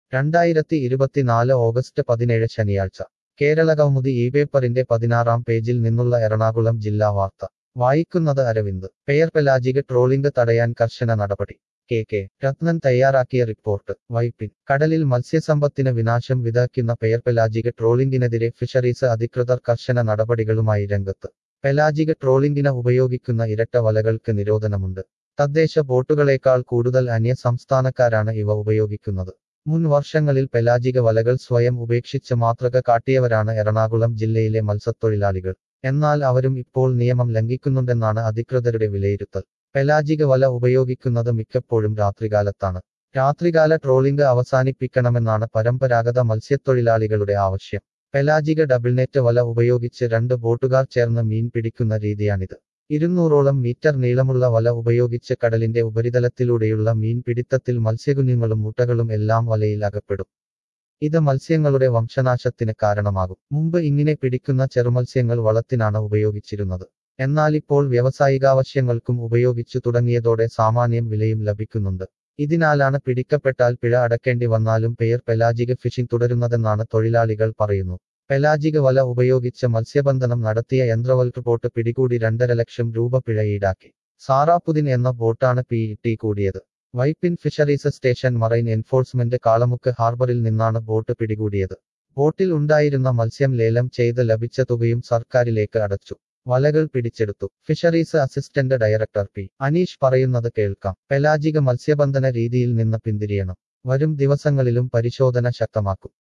രണ്ടായിരത്തി ഇരുപത്തിനാല് ഓഗസ്റ്റ് പതിനേഴ് ശനിയാഴ്ച കേരളകൗമുദി ഈ പേപ്പറിന്റെ പതിനാറാം പേജിൽ നിന്നുള്ള എറണാകുളം ജില്ലാ വാർത്ത വായിക്കുന്നത് അരവിന്ദ് പെയർ പെലാജിക് ട്രോളിംഗ് തടയാൻ കർശന നടപടി കെ കെ രത്നൻ തയ്യാറാക്കിയ റിപ്പോർട്ട് വൈപ്പിൻ കടലിൽ മത്സ്യസമ്പത്തിന് വിനാശം വിതയ്ക്കുന്ന പെയർ പെലാജിക് ട്രോളിംഗിനെതിരെ ഫിഷറീസ് അധികൃതർ കർശന നടപടികളുമായി രംഗത്ത് പെലാജിക് ട്രോളിംഗിന് ഉപയോഗിക്കുന്ന ഇരട്ട വലകൾക്ക് നിരോധനമുണ്ട് തദ്ദേശ ബോട്ടുകളേക്കാൾ കൂടുതൽ അന്യ സംസ്ഥാനക്കാരാണ് ഇവ ഉപയോഗിക്കുന്നത് മുൻ വർഷങ്ങളിൽ പെലാജിക വലകൾ സ്വയം ഉപേക്ഷിച്ച് മാതൃക കാട്ടിയവരാണ് എറണാകുളം ജില്ലയിലെ മത്സ്യത്തൊഴിലാളികൾ എന്നാൽ അവരും ഇപ്പോൾ നിയമം ലംഘിക്കുന്നുണ്ടെന്നാണ് അധികൃതരുടെ വിലയിരുത്തൽ പെലാജിക വല ഉപയോഗിക്കുന്നത് മിക്കപ്പോഴും രാത്രികാലത്താണ് രാത്രികാല ട്രോളിംഗ് അവസാനിപ്പിക്കണമെന്നാണ് പരമ്പരാഗത മത്സ്യത്തൊഴിലാളികളുടെ ആവശ്യം പെലാജിക ഡബിൾനെറ്റ് വല ഉപയോഗിച്ച് രണ്ട് ബോട്ടുകാർ ചേർന്ന് മീൻ പിടിക്കുന്ന രീതിയാണിത് ഇരുന്നൂറോളം മീറ്റർ നീളമുള്ള വല ഉപയോഗിച്ച് കടലിന്റെ ഉപരിതലത്തിലൂടെയുള്ള മീൻ പിടിത്തത്തിൽ മത്സ്യകുഞ്ഞുങ്ങളും മുട്ടകളും എല്ലാം വലയിൽ അകപ്പെടും ഇത് മത്സ്യങ്ങളുടെ വംശനാശത്തിന് കാരണമാകും മുമ്പ് ഇങ്ങനെ പിടിക്കുന്ന ചെറുമത്സ്യങ്ങൾ വളത്തിനാണ് ഉപയോഗിച്ചിരുന്നത് എന്നാൽ ഇപ്പോൾ വ്യാവസായികാവശ്യങ്ങൾക്കും ഉപയോഗിച്ചു തുടങ്ങിയതോടെ സാമാന്യം വിലയും ലഭിക്കുന്നുണ്ട് ഇതിനാലാണ് പിടിക്കപ്പെട്ടാൽ പിഴ അടക്കേണ്ടി വന്നാലും പെയർ പെലാജിക് ഫിഷിംഗ് തുടരുന്നതെന്നാണ് തൊഴിലാളികൾ പറയുന്നു പെലാജിക് വല ഉപയോഗിച്ച് മത്സ്യബന്ധനം നടത്തിയ യന്ത്രവൽക്ക് ബോട്ട് പിടികൂടി രണ്ടര ലക്ഷം രൂപ പിഴ ഈടാക്കി സാറാപ്പുദിൻ എന്ന ബോട്ടാണ് പി ടി കൂടിയത് Vypin fisheries station marine enforcement Kalamukku ഹാർബറിൽ നിന്നാണ് ബോട്ട് പിടികൂടിയത് ബോട്ടിൽ ഉണ്ടായിരുന്ന മത്സ്യം ലേലം ചെയ്ത് ലഭിച്ച തുകയും സർക്കാരിലേക്ക് അടച്ചു വലകൾ പിടിച്ചെടുത്തു fisheries assistant director P Aneesh പറയുന്നത് കേൾക്കാം പെലാജിക മത്സ്യബന്ധന രീതിയിൽ നിന്ന് പിന്തിരിയണം വരും ദിവസങ്ങളിലും പരിശോധന ശക്തമാക്കും